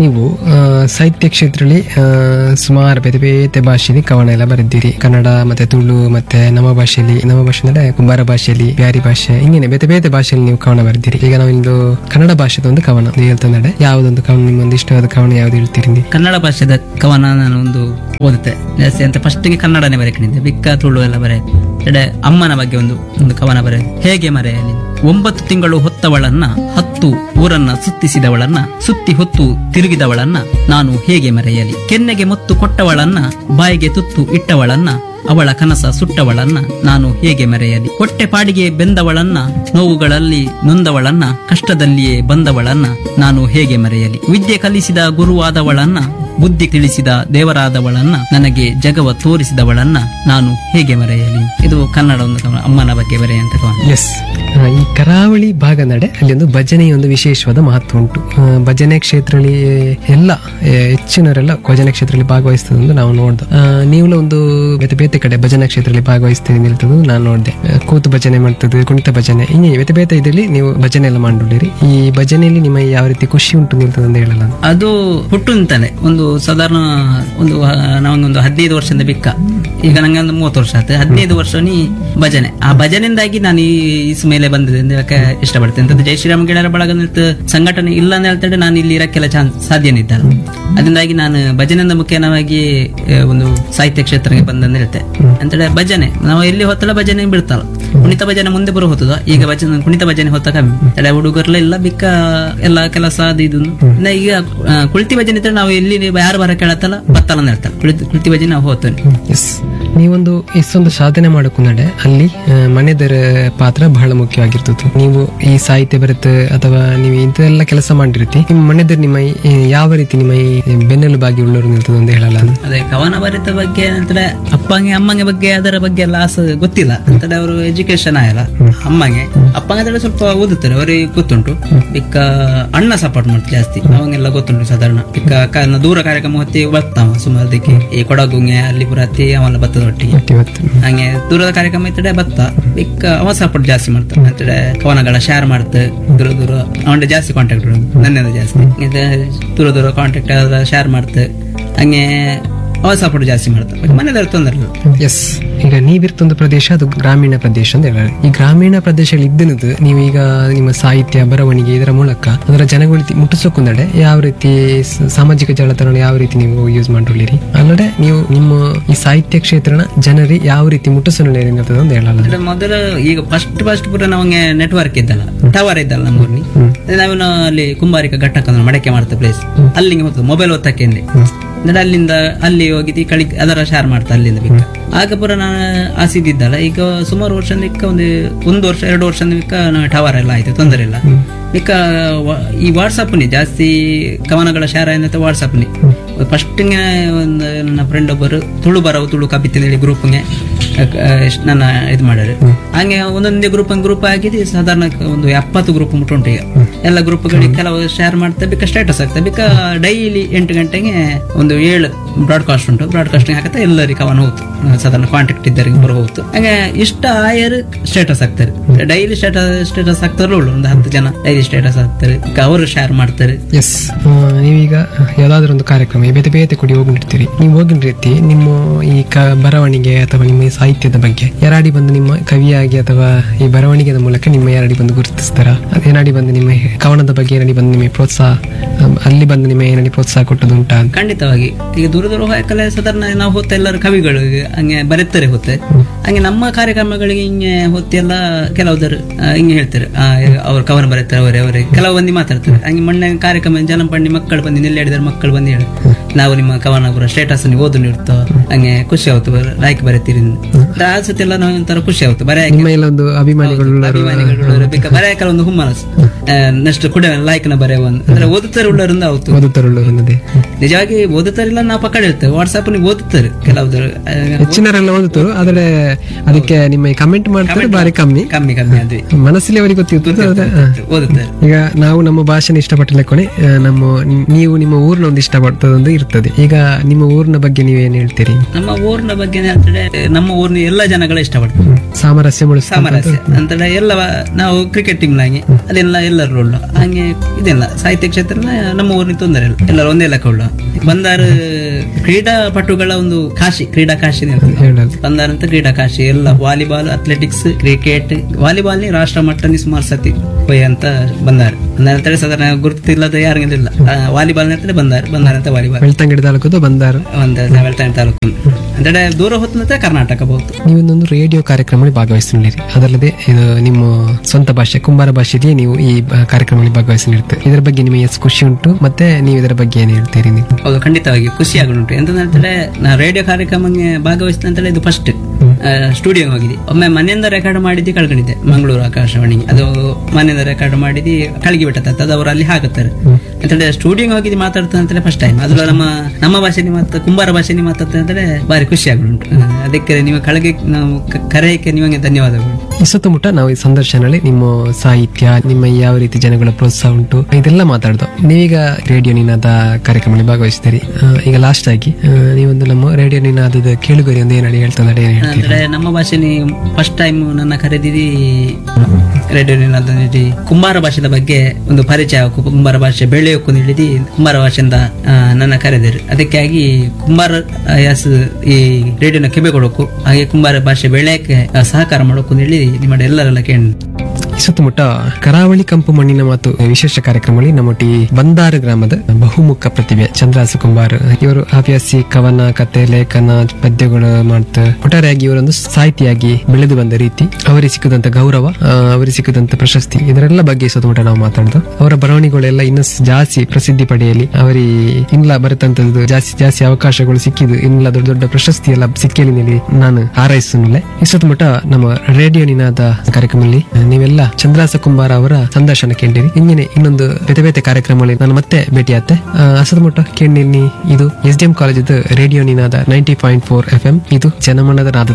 ನೀವು ಆ, ಸಾಹಿತ್ಯ ಕ್ಷೇತ್ರದಲ್ಲಿ ಆ, ಸುಮಾರು ಬೇರೆ ಬೇರೆ ಭಾಷೆಯಲ್ಲಿ ಕವನ ಎಲ್ಲ ಬರೆದಿರಿ ಕನ್ನಡ ಮತ್ತೆ ತುಳು ಮತ್ತೆ ನಮ್ಮ ಭಾಷೆಯಲ್ಲಿ ನಮ್ಮ ಭಾಷೆ ಅಂದ್ರೆ ಕುಂಬಾರ ಭಾಷೆಯಲ್ಲಿ ಬ್ಯಾರಿ ಭಾಷೆ ಹಿಂಗೇನೆ ಬೇರೆ ಬೇರೆ ಭಾಷೆಯಲ್ಲಿ ನೀವು ಕವನ ಬರೆದಿರಿ ಈಗ ನಾವಿಂದು ಕನ್ನಡ ಭಾಷೆದ ಒಂದು ಕವನ ನೀವು ಹೇಳ್ತಂದ್ರೆ ಯಾವುದೊಂದು ಕವನ ನಿಮ್ಮೊಂದು ಇಷ್ಟವಾದ ಕವನ ಯಾವ್ದು ಹೇಳ್ತೀರಿ ನೀವು? ಕನ್ನಡ ಭಾಷೆದ ಕವನ ನಾನು ಒಂದು ಓದುತ್ತೆ ಜಾಸ್ತಿ ಅಂತ ಫಸ್ಟಿಗೆ ಕನ್ನಡನೇ ಬರೆಕೊಂಡಿದ್ದೆ ಬಿಕ್ಕ ತುಳು ಎಲ್ಲ ಬರೆ ಎಡೆ ಅಮ್ಮನ ಬಗ್ಗೆ ಒಂದು ಒಂದು ಕವನ ಬರೆ ಹೇಗೆ ಮರೆಯಲಿ ಒಂಬತ್ತು ತಿಂಗಳು ಹೊತ್ತವಳನ್ನ ಹತ್ತು ಊರನ್ನ ಸುತ್ತಿಸಿದವಳನ್ನ ಸುತ್ತಿ ಹೊತ್ತು ತಿರುಗಿದವಳನ್ನ ನಾನು ಹೇಗೆ ಮರೆಯಲಿ ಕೆನ್ನೆಗೆ ಮುತ್ತು ಕೊಟ್ಟವಳನ್ನ ಬಾಯಿಗೆ ತುತ್ತು ಇಟ್ಟವಳನ್ನ ಅವಳ ಕನಸ ಸುಟ್ಟವಳನ್ನ ನಾನು ಹೇಗೆ ಮರೆಯಲಿ ಹೊಟ್ಟೆ ಪಾಡಿಗೆ ಬೆಂದವಳನ್ನ ನೋವುಗಳಲ್ಲಿ ನೊಂದವಳನ್ನ ಕಷ್ಟದಲ್ಲಿಯೇ ಬಂದವಳನ್ನ ನಾನು ಹೇಗೆ ಮರೆಯಲಿ ವಿದ್ಯೆ ಕಲಿಸಿದ ಗುರುವಾದವಳನ್ನ ಬುದ್ಧಿ ತಿಳಿಸಿದ ದೇವರಾದವಳನ್ನ ನನಗೆ ಜಗವ ತೋರಿಸಿದವಳನ್ನ ನಾನು ಹೇಗೆ ಮರೆಯಲಿ ಇದು ಕನ್ನಡ ಒಂದು ಕವನ, ಅಮ್ಮನ ಬಗ್ಗೆ ಬರೆಯುವಂತ ಕವನ ಎಸ್ ಈ ಕರಾವಳಿ ಭಾಗ ನಡೆ ಅಲ್ಲಿ ಒಂದು ಭಜನೆಯ ಒಂದು ವಿಶೇಷವಾದ ಮಹತ್ವ ಉಂಟು ಆ, ಭಜನೆ ಕ್ಷೇತ್ರದಲ್ಲಿ ಎಲ್ಲ ಆ, ಹೆಚ್ಚಿನವರೆಲ್ಲ ಭಜನೆ ಕ್ಷೇತ್ರದಲ್ಲಿ ಭಾಗವಹಿಸ್ತದಂದು ನಾವು ನೋಡ್ದು ನೀವು ಒಂದು ಬೇತೆ ಬೇತೆ ಕಡೆ ಭಜನಾ ಕ್ಷೇತ್ರದಲ್ಲಿ ಭಾಗವಹಿಸ್ತೀರಿ ನಿಲ್ತದ್ದು ನಾನು ನೋಡಿದೆ ಕೂತು ಭಜನೆ ಮಾಡ್ತದೆ ಕುಣಿತ ಭಜನೆ ಇನ್ನೇ ಬೇತೆ ಬೇತೆ ಇದರಲ್ಲಿ ನೀವು ಭಜನೆ ಎಲ್ಲ ಮಾಡಿರಿ ಈ ಭಜನೆಯಲ್ಲಿ ನಿಮ್ಮ ಯಾವ ರೀತಿ ಖುಷಿ ಉಂಟು ನಿಲ್ತದೆ ಅಂತ ಹೇಳಲ್ಲ ನಾನು. ಅದು ಹುಟ್ಟು ಅಂತಾನೆ ಒಂದು ಸಾಧಾರಣ ಒಂದು ಆ, ನಾವೊಂದು ಹದಿನೈದು ವರ್ಷದಿಂದ ಬಿಕ್ಕ ಈಗ ನಂಗೆ ಒಂದು ಮೂವತ್ತು ವರ್ಷ ಆಯ್ತು ಹದಿನೈದು ವರ್ಷ ನೀ ಭಜನೆ ಆ ಭಜನೆಯಿಂದಾಗಿ ನಾನು ಈ ಇಸ್ ಮೇಲೆ ಬಂದಿದೆ ಅಂತ ಹೇಳಕ್ಕೆ ಇಷ್ಟಪಡ್ತೇನೆ ಅಂತಂದ್ರೆ ಜೈ ಶ್ರೀರಾಮ ಗೆಳೆಯರ ಬಳಗ ನಿಲ್ತ ಸಂಘಟನೆ ಇಲ್ಲ ಅಂತ ಹೇಳ್ತಾರೆ ನಾನು ಇಲ್ಲಿ ಇರಕ್ಕೆಲ್ಲ ಚಾನ್ಸ್ ಸಾಧ್ಯನೇ ಇದ್ದಲ್ಲ ಅದರಿಂದಾಗಿ ನಾನು ಭಜನೆಯಿಂದ ಮುಖ್ಯವಾಗಿ ಆ, ಒಂದು ಸಾಹಿತ್ಯ ಕ್ಷೇತ್ರಕ್ಕೆ ಬಂದಂತ ಹೇಳ್ತೆ ಅಂತೇಳಿ ಭಜನೆ ನಾವು ಎಲ್ಲಿ ಹೊತ್ತಲ್ಲ ಭಜನೆ ಬಿಡ್ತಲ್ಲ ಕುಣಿತ ಭಜನೆ ಮುಂದೆ ಬರೋ ಹೊತ್ತದ ಈಗ ಭಜನೆ ಕುಣಿತ ಭಜನೆ ಹೊತ್ತ ಕಮ್ಮಿ ತಡೆ ಹುಡುಗರ್ಲೆಲ್ಲ ಬಿಕ್ಕ ಎಲ್ಲ ಕೆಲಸ ಅದು ಇದು ಇನ್ನ ಈಗ ಆ, ಕುಳಿತಿ ಭಜನೆ ಇದ್ರೆ ನಾವು ಎಲ್ಲಿ ಯಾರು ಬರ ಕೇಳತ್ತಲ್ಲ ಬತ್ತಲ್ಲ ಅಂತ ಹೇಳ್ತಾರೆ ಕುಳಿತಿ ಕುಳಿತಿ ಭಜನೆ ನಾವು ಹೋಗ್ತೇವೆ ಎಸ್ ನೀವೊಂದು ಇಷ್ಟೊಂದು ಸಾಧನೆ ಮಾಡಕ್ಕುನಡೆ ಅಲ್ಲಿ ಆ, ಮನೆದರ ಪಾತ್ರ ಬಹಳ ಮುಖ್ಯವಾಗಿರ್ತದೆ ನೀವು ಈ ಸಾಹಿತ್ಯ ಬರುತ್ತೆ ಅಥವಾ ನೀವು ಇಂಥೆಲ್ಲ ಕೆಲಸ ಮಾಡಿರ್ತಿ ನಿಮ್ಮ ಮನೆದರ್ ನಿಮ್ಮ ಈ ಯಾವ ರೀತಿ ನಿಮ್ಮ ಈ ಬೆನ್ನೆಲುಬಾಗಿ ಉಳ್ಳೋರು ನಿಲ್ತದೆ ಅಂತ ಹೇಳಲ್ಲ ನಾನು. ಅದೇ ಕವನ ಬರಿತ ಬಗ್ಗೆ ಅಂದ್ರೆ ಅಪ್ಪಂಗೆ ಅಮ್ಮಂಗೆ ಬಗ್ಗೆ ಅದರ ಬಗ್ಗೆ ಎಲ್ಲ ಆಸ ಗೊತ್ತಿಲ್ಲ ಅಂತಂದ್ರೆ ಅವರು ಎಜುಕೇಶನ್ ಆಗಲ್ಲ ಅಮ್ಮಂಗೆ ಅಪ್ಪಂಗೆ ಅಂದ್ರೆ ಸ್ವಲ್ಪ ಓದುತ್ತಾರೆ ಅವರಿಗೆ ಗೊತ್ತುಂಟು ಬಿಕ್ಕ ಅಣ್ಣ ಸಪೋರ್ಟ್ ಮಾಡ್ತಾರೆ ಜಾಸ್ತಿ ಅವಂಗೆಲ್ಲ ಗೊತ್ತುಂಟು ಸಾಧಾರಣ ಬಿಕ್ಕ ಕ- ದೂರ ಕಾರ್ಯಕ್ರಮ ಹೊತ್ತಿ ಬರ್ತಾವ ಸುಮಾರು ಅದಕ್ಕೆ ಈ ಕೊಡಗುಂಗೆ ಅಲ್ಲಿ ಪುರತ್ತಿ ಅವೆಲ್ಲ ಬತ್ತದ ಒಟ್ಟಿಗೆ ಮತ್ತೆ ಇವತ್ತು ಹಂಗೆ ದೂರದ ಕಾರ್ಯಕ್ರಮ ಇತ್ತಡೆ ಬತ್ತ ಬಿಕ್ಕ ಅವ ಸಪೋರ್ಟ್ ಜಾಸ್ತಿ ಮಾಡ್ತಾರೆ ಅಂತಡೆ ಕವನಗಳ ಶೇರ್ ಮಾಡ್ತೆ ದೂರ ದೂರ ಅವನ ಜಾಸ್ತಿ ಕಾಂಟ್ಯಾಕ್ಟ್ ನನ್ನಿಂದ ಜಾಸ್ತಿ ಇದು ದೂರ ದೂರ ಕಾಂಟ್ಯಾಕ್ಟ್ ಶೇರ್ ಮಾಡ್ತೆ ಹಂಗೆ ಅವ ಸಪೋರ್ಟ್ ಜಾಸ್ತಿ ಮಾಡ್ತಾರೆ ಮನೆದವ್ರ ತೊಂದರೆ ಇಲ್ಲ ಎಸ್ ಈಗ ನೀವಿರ್ತೊಂದು ಪ್ರದೇಶ ಅದು ಗ್ರಾಮೀಣ ಪ್ರದೇಶ ಅಂತ ಹೇಳಿ ಈ ಗ್ರಾಮೀಣ ಪ್ರದೇಶದಲ್ಲಿ ಇದ್ದನದು ನೀವು ಈಗ ನಿಮ್ಮ ಸಾಹಿತ್ಯ ಬರವಣಿಗೆ ಇದರ ಮೂಲಕ ಅದರ ಜನಗಳಿಗೆ ಮುಟ್ಟಿಸೋಕೊಂದಡೆ ಯಾವ ರೀತಿ ಸ- ಸಾಮಾಜಿಕ ಜಾಲತಾಣ ಯಾವ ರೀತಿ ನೀವು ಯೂಸ್ ಮಾಡಿರಿ ಅಲ್ಲದೆ ನೀವು ನಿಮ್ಮ ಈ ಸಾಹಿತ್ಯ ಕ್ಷೇತ್ರನ ಜನರಿಗೆ ಯಾವ ರೀತಿ ಮುಟ್ಟಿಸೋಣ ಅಂತ ಹೇಳಲ್ಲ ಅಂದ್ರೆ ಮೊದಲು ಈಗ ಫಸ್ಟ್ ಫಸ್ಟ್ ಪೂರ ನಮಗೆ ನೆಟ್ವರ್ಕ್ ಇದ್ದಲ್ಲ ಟವರ್ ಇದ್ದಲ್ಲ ನಮ್ಮೂರ್ನಿ ನಾವು ಅಲ್ಲಿ ಕುಂಬಾರಿಕ ಘಟ್ಟಕ ಅಂದ್ರೆ ಮಡಕೆ ಮಾಡ್ತಾ ಪ್ಲೇಸ್ ಅಲ್ಲಿಗೆ ಹೋಗ್ತದೆ ಮೊಬೈಲ್ ಒತ್ತಕ್ಕೆ ಅಂದ್ರೆ ಅಲ್ಲಿಂದ ಅಲ್ಲಿ ಹೋಗಿ ಕಳಿ ಅದರ ಶೇರ್ ಮಾಡ್ತಾ ಅಲ್ಲಿಂದ ಬಿಕ್ಕ ಆಗ ಪುರ ನಾನು ಆಸಿದ್ದಿದ್ದಲ್ಲ ಈಗ ಸುಮಾರು ವರ್ಷ ಬಿಕ್ಕ ಒಂದು ಒಂದು ವರ್ಷ ಎರಡು ವರ್ಷ ಬಿಕ್ಕ ಟವರ್ ಎಲ್ಲ ಆಯ್ತು ತೊಂದರೆ ಇಲ್ಲ ಬಿಕ್ಕ ವ- ಈ ವಾಟ್ಸಪ್ನಿ ಜಾಸ್ತಿ ಕವನಗಳ ಶೇರ್ ಆಯ್ತು ವಾಟ್ಸಪ್ನಿ ಫಸ್ಟಿಗೆ ಒಂದು ನನ್ನ ಫ್ರೆಂಡ್ ಒಬ್ಬರು ತುಳು ಬರವು ತುಳು ಕಬಿತ್ತಿನ ಹೇಳಿ ಗ್ರೂಪ್ಗೆ ನನ್ನ ಇದು ಮಾಡ್ಯಾರ ಹಂಗೆ ಒಂದೊಂದೇ ಗ್ರೂಪ್ ಗ್ರೂಪ್ ಆಗಿದೆ ಸಾಧಾರಣ ಒಂದು ಎಪ್ಪತ್ತು ಗ್ರೂಪ್ ಮುಟ್ಟುಂಟು ಈಗ ಎಲ್ಲ ಗ್ರೂಪ್ಗಳಿಗೆ ಕೆಲವು ಶೇರ್ ಮಾಡ್ತಾ ಬೇಕಾ ಸ್ಟೇಟಸ್ ಆಗ್ತದೆ ಬೇಕಾ ಡೈಲಿ ಎಂಟು ಗಂಟೆಗೆ ಒಂದು ಏಳು ಬ್ರಾಡ್ಕಾಸ್ಟ್ ಉಂಟು ಬ್ರಾಡ್ಕಾಸ್ಟಿಂಗ್ ಹಾಕತ್ತೆ ಎಲ್ಲರಿಗೆ ಕವನ ಹೋಗ್ತು ಸಾಧಾರಣ ಕಾಂಟ್ಯಾಕ್ಟ್ ಇದ್ದರಿಗೆ ಬರೋ ಹೋಗ್ತು ಹಂಗೆ ಇಷ್ಟ ಆಯರ್ ಸ್ಟೇಟಸ್ ಹಾಕ್ತಾರೆ ಡೈಲಿ ಸ್ಟೇಟಸ್ ಸ್ಟೇಟಸ್ ಹಾಕ್ತಾರಲ್ಲ ಉಳ್ಳು ಒಂದು ಹತ್ತು ಜನ ಡೈಲಿ ಸ್ಟೇಟಸ್ ಹಾಕ್ತಾರೆ ಈಗ ಅವರು ಶೇರ್ ಮಾಡ್ತಾರೆ ಎಸ್ ನೀವೀಗ ಯಾವ್ದಾದ್ರು ಒಂದು ಕಾರ್ಯಕ್ರಮ ಈ ಬೇತೆ ಬೇತೆ ಕೂಡಿ ಹೋಗಿರ್ತೀರಿ ನೀವು ಹೋಗಿನ ರೀತಿ ನಿಮ್ಮ ಈ ಕ ಬರವಣಿಗೆ ಅಥವಾ ನಿಮ್ಮ ಈ ಸಾಹಿತ್ಯದ ಬಗ್ಗೆ ಯಾರಾಡಿ ಬಂದು ನಿಮ್ಮ ಕವಿಯಾಗಿ ಅಥವಾ ಈ ಬರವಣಿಗೆದ ಮೂಲಕ ನಿಮ್ಮ ಯಾರಾಡಿ ಬಂದು ಗುರುತಿಸ್ತಾರ ಅದ್ ಏನಾಡಿ ಬಂದು ನಿಮ್ಮ ಕವನದ ಬಗ್ಗೆ ಏನಾಡಿ ಬಂದು ನಿಮಗೆ ಪ್ರೋತ್ಸಾಹ ಅಮ್, ಅಲ್ಲಿ ಬಂದು ನಿಮ್ಮ ಏನಾಡಿ ಪ್ರೋತ್ಸಾಹ ಕೊಟ್ಟದು ಉಂಟಾ ಅಂತ ಖಂಡಿತವಾಗಿ ಈಗ ದೂರ ದೂರ ಹೋಗಕ್ಕಲ್ಲ ಸಾಧಾರಣ ನಾವು ಹೊತ್ತ ಎಲ್ಲರೂ ಕವಿಗಳು ಹಂಗೆ ಬರೀತಾರೆ ಹೊತ್ತೆ ಹಂಗೆ ನಮ್ಮ ಕಾರ್ಯಕ್ರಮಗಳಿಗೆ ಹಿಂಗೆ ಹೊತ್ತೆಲ್ಲ ಕೆಲವುದರು ಹಿಂಗೆ ಹೇಳ್ತಾರೆ ಆ, ಅವ್ರು ಕವನ ಬರೀತಾರೆ ಅವರೇ ಅವರೇ ಕೆಲವು ಮಂದಿ ಮಾತಾಡ್ತಾರೆ ಹಂಗೆ ಮೊನ್ನೆ ಕಾರ್ಯಕ್ರಮ ಜನ ಪಂಡಿ ಮಕ್ಕಳು ಬಂದು ನಿಲ್ಲ ಹಿಡಿದಾರೆ ಮಕ್ಕಳು ಬಂದು ಹೇಳಿ ನಾವು ನಿಮ್ಮ ಕವನ ಪುರ ಸ್ಟೇಟಸ್ ನೀವು ಓದು ನೀಡ್ತೋ ಹಂಗೆ ಖುಷಿ ಆಯ್ತು ಲೈಕ್ ಬರೀತೀರಿ ಆ ಸತಿ ಎಲ್ಲ ನಾವು ಒಂಥರ ಖುಷಿ ಆಯ್ತು ಬರೀ ನಿಮ್ಮ ಎಲ್ಲ ಒಂದು ಅಭಿಮಾನಿಗಳು ಅಭಿಮಾನಿಗಳು ಬೇಕಾ ಬರೀ ಒಂದು ಹುಮ್ಮನಸ್ ನೆಕ್ಸ್ಟ್ ಕೂಡ ಲೈಕ್ ನ ಬರೆಯುವ ಅಂದ್ರೆ ಓದುತ್ತಾರೆ ಉಳ್ಳರಿಂದ ಆಯ್ತು ಓದುತ್ತರುಳ್ಳು ಅನ್ನೋದೇ ನಿಜವಾಗಿ ಓದುತ್ತಾರಿಲ್ಲ ನಾವು ಪಕ್ಕಡ ಇರ್ತೇವೆ ವಾಟ್ಸ್ಆಪ್ ನೀವು ಓದುತ್ತಾರೆ ಕೆಲವರು ಹೆಚ್ಚಿನವರೆಲ್ಲ ಓದುತ್ತರು ಆದ್ರೆ ಅದಕ್ಕೆ ನಿಮ್ಮ ಕಮೆಂಟ್ ಮಾಡ್ತಾರೆ ಬಾರಿ ಕಮ್ಮಿ ಕಮ್ಮಿ ಕಮ್ಮಿ ಅದ್ವಿ ಮನಸ್ಸಲ್ಲಿ ಅವರಿಗೆ ಗೊತ್ತಿರ್ತದೆ ಆದ್ರೆ, ಹ. ಓದುತ್ತಾರೆ ಈಗ ನಾವು ನಮ್ಮ ಭಾಷೆನ ಇಷ್ಟಪಟ್ಟಿಲ್ಲ ಕೊನೆ ಆ, ನಮ್ಮ ನೀವು ನಿಮ್ಮ ಊರ್ನ ಒಂದು ಇಷ್ಟಪಡ್ತದೊಂದು ಇರ್ತದೆ ಇರ್ತದೆ ಈಗ ನಿಮ್ಮ ಊರಿನ ಬಗ್ಗೆ ನೀವೇನ್ ಹೇಳ್ತೀರಿ ನಮ್ಮ ಊರಿನ ಬಗ್ಗೆ ಅಂತಂದ್ರೆ ನಮ್ಮ ಊರಿನ ಎಲ್ಲ ಜನಗಳು ಇಷ್ಟಪಡ್ತಾರೆ ಸಾಮರಸ್ಯ ಮೂಡಿಸ್ತಾ ಸಾಮರಸ್ಯ ಅಂತಂದ್ರೆ ಎಲ್ಲ ನಾವು ಕ್ರಿಕೆಟ್ ಟೀಮ್ ನಾಗಿ ಅದೆಲ್ಲ ಎಲ್ಲರ ರೋಲ್ ಹಂಗೆ ಇದೆಲ್ಲ ಸಾಹಿತ್ಯ ಕ್ಷೇತ್ರ ನಮ್ಮ ಊರಿನ ತೊಂದರೆ ಇಲ್ಲ ಎಲ್ಲರೂ ಒಂದೇ ಲೆಕ್ಕ ಉಳ್ಳ ಬಂದಾರ ಕ್ರೀಡಾಪಟುಗಳ ಒಂದು ಕಾಶಿ ಕ್ರೀಡಾ ಕಾಶಿ ಹೇಳೋದು ಬಂದಾರ ಅಂತ ಕ್ರೀಡಾ ಕಾಶಿ ಎಲ್ಲ ವಾಲಿಬಾಲ್ ಅಥ್ಲೆಟಿಕ್ಸ್ ಕ್ರಿಕೆಟ್ ವಾಲಿಬಾಲ್ ನಿ ರಾಷ್ಟ್ರ ಮಟ್ಟನಿ ಸುಮಾರು ಸತಿ ಹೋಯ್ ಅಂತ ಬಂದಾರ ಬಂದಾರ ಅಂತೇಳಿ ಸಾಧಾರಣ ಗುರುತಿಲ್ಲದ ಯಾರಿಗಿಲ್ಲ ವಾಲಿಬಾಲ್ ಅಂತೇಳಿ ಬಂದಾರ ಬಂದಾರ ಅಂತ ವಾಲಿಬಾಲ್ ಬೆಳ್ತಂಗಡಿ ತಾಲೂಕದು ಬಂದಾರ ಒಂದು ನಾವೆಲ್ತಾನೆ ತಾಲೂಕು ಅಂದ್ರೆ ದೂರ ಹೊತ್ತು ಕರ್ನಾಟಕ ಬಹುದು ನೀವೊಂದೊಂದು ರೇಡಿಯೋ ಕಾರ್ಯಕ್ರಮದಲ್ಲಿ ಭಾಗವಹಿಸಿದ್ದೀರಿ ಅದಲ್ಲದೆ ಇದು ನಿಮ್ಮ ಸ್ವಂತ ಭಾಷೆ ಕುಂಬಾರ ಭಾಷೆಯಲ್ಲಿ ನೀವು ಈ ಬ- ಕಾರ್ಯಕ್ರಮದಲ್ಲಿ ಭಾಗವಹಿಸಿರ್ತೀರಿ ಇದರ ಬಗ್ಗೆ ನಿಮಗೆ ಎಷ್ಟು ಖುಷಿ ಉಂಟು ಮತ್ತೆ ನೀವು ಇದರ ಬಗ್ಗೆ ಏನ್ ಹೇಳ್ತೀರಿ ನೀವು ಹೌದು ಖಂಡಿತವಾಗಿ ಖುಷಿ ಆಗುಂಟು ಎಂತಂದ್ರೆ ನಾ ರೇಡಿಯೋ ಕಾರ್ಯಕ್ರಮಕ್ಕೆ ಭಾಗವಹಿಸಿದ ಅಂತೇಳಿ ಇದು ಫಸ್ಟ್ ಸ್ಟುಡಿಯೋ ಹೋಗಿದ್ದೆ ಒಮ್ಮೆ ಮನೆಯಿಂದ ರೆಕಾರ್ಡ್ ಮಾಡಿದ್ದು ಕಳ್ಕೊಂಡಿದ್ದೆ ಮಂಗಳೂರು ಆಕಾಶವಾಣಿಗೆ ಅದು ಮನೆಯಿಂದ ರೆಕಾರ್ಡ್ ಮಾಡಿದ್ದು ಕಳ್ಗಿ ಬಿಟ್ಟದ ಅದು ಅವರು ಅಲ್ಲಿ ಹಾಕುತ್ತಾರೆ ಅಂತೇಳಿ ಸ್ಟುಡಿಯೋ ಹೋಗಿದ್ದು ಮಾತಾಡ್ತಾರೆ ಅಂತೇಳಿ ಫಸ್ಟ್ ಟೈಮ್ ಅದು ನಮ್ಮ ನಮ್ಮ ಭಾಷೆನಿ ಮಾತ ಕುಂಬಾರ ಭಾಷೆನಿ ಮಾತಾಡ್ತಾರೆ ಅಂತೇಳಿ ಬಾರಿ ಖುಷಿ ಆಗುಂಟು ಅದಕ್ಕೆ ನೀವು ಕಳಗೆ ನಾವು ಕ- ಕರೆಯಕ್ಕೆ ನಿಮಗೆ ಧನ್ಯವಾದಗಳು ಈ ಸುತ್ತಮುತ್ತ ನಾವು ಈ ಸಂದರ್ಶನದಲ್ಲಿ ನಿಮ್ಮ ಸಾಹಿತ್ಯ ನಿಮ್ಮ ಯಾವ ರೀತಿ ಜನಗಳ ಪ್ರೋತ್ಸಾಹ ಉಂಟು ಇದೆಲ್ಲ ಮಾತಾಡ್ದು ನೀವೀಗ ರೇಡಿಯೋ ನಿನಾದ ಕಾರ್ಯಕ್ರಮದಲ್ಲಿ ಭಾಗವಹಿಸಿದ್ದೀರಿ ಆ, ಈಗ ಲಾಸ್ಟ್ ಆಗಿ ಆ, ನೀವೊಂದು ನಮ್ಮ ರೇಡಿಯೋ ನಿನಾದದ ಕೇಳುಗರಿ ಒಂದು ಏನು ಹೇಳ್ತಂದ್ರೆ ಏನ್ ಹೇಳ್ತೀರಿ ಅಂದ್ರೆ ನಮ್ಮ ಭಾಷೆನಿ ಫಸ್ಟ್ ಟೈಮ್ ನನ್ನ ಕರೆದಿದಿ ರೇಡಿಯೋ ನಿನಾದದಲ್ಲಿ ಕುಂಬಾರ ಭಾಷೆದ ಬಗ್ಗೆ ಒಂದು ಪರಿಚಯ ಆಗು, ಕುಂಬಾರ ಭಾಷೆ ಬೆಳೆಯೋಕು ಹೇಳಿದಿ ಕುಂಬಾರ ಭಾಷೆಯಿಂದ ಆ, ನನ್ನ ಕರೆದಿರು ಅದಕ್ಕಾಗಿ ಕುಂಬಾರ ಆ, ಯಾಸ್ ಈ ರೇಡಿಯೋನ ಕಿಬೆ ಕೊಡೋಕು ಹಾಗೆ ಕುಂಬಾರ ಭಾಷೆ ಬೆಳೆಯಕ್ಕೆ ಆ, ಸಹಕಾರ ಮಾಡೋಕು ಹೇಳಿ ನಿಮ್ಮ ಎಲ್ಲರೆಲ್ಲ ಕೇಳಿ ಈ ಸುತ್ತಮುತ್ತ ಕರಾವಳಿ ಕಂಪು ಮಣ್ಣಿನ ಮಾತು ವಿಶೇಷ ಕಾರ್ಯಕ್ರಮದಲ್ಲಿ ನಮ್ಮೊಟ್ಟಿ ಬಂದಾರ ಗ್ರಾಮದ ಬಹುಮುಖ ಪ್ರತಿಭೆ ಚಂದ್ರಾಸು ಕುಂಬಾರ್ ಇವರು ಹವ್ಯಾಸಿ ಕವನ ಕತೆ ಲೇಖನ ಪದ್ಯಗಳು ಮಾಡ್ತಾ ಒಟ್ಟಾರೆಯಾಗಿ ಇವರೊಂದು ಸಾಹಿತಿಯಾಗಿ ಬೆಳೆದು ಬಂದ ರೀತಿ ಅವರಿಗೆ ಸಿಕ್ಕದಂತ ಗೌರವ ಆ, ಅವರಿಗೆ ಸಿಕ್ಕದಂತ ಪ್ರಶಸ್ತಿ ಇದರೆಲ್ಲ ಬಗ್ಗೆ ಈ ಸುತ್ತಮುತ್ತ ನಾವು ಮಾತಾಡ್ದು ಅವರ ಬರವಣಿಗೆಗಳೆಲ್ಲ ಇನ್ನೂ ಜಾಸ್ತಿ ಪ್ರಸಿದ್ಧಿ ಪಡೆಯಲಿ ಅವರಿಗೆ ಇನ್ನಲ್ಲ ಬರುತ್ತಂತದ್ದು ಜಾಸ್ತಿ ಜಾಸ್ತಿ ಅವಕಾಶಗಳು ಸಿಕ್ಕಿದ್ದು ಇನ್ನಲ್ಲ ದೊಡ್ಡ ದೊಡ್ಡ ಪ್ರಶಸ್ತಿ ಎಲ್ಲ ಸಿಕ್ಕಲಿ ಹೇಳಿ ನಾನು ಹಾರೈಸುತ್ತಲೇ ಈ ಸುತ್ತಮುತ್ತ ನಮ್ಮ ರೇಡಿಯೋ ನಿನಾದ ಕಾರ್ಯಕ್ರಮದಲ್ಲಿ ನೀವೆಲ್ಲ ಚಂದ್ರಾಸ ಕುಂಬಾರ ಅವರ ಸಂದರ್ಶನ ಕೇಳಿರಿ ಇನ್ನೇನೆ ಇನ್ನೊಂದು ಬೇತೆ ಬೇತೆ ಕಾರ್ಯಕ್ರಮಗಳಲ್ಲಿ ನಾನು ಮತ್ತೆ ಭೇಟಿ ಆತೆ ಅಸದಮುಟ್ಟ ಕೇಳಿ ಇದು S D M college radio Ninada ninety point four F M ಇದು ಜನಮನದ ನಾದ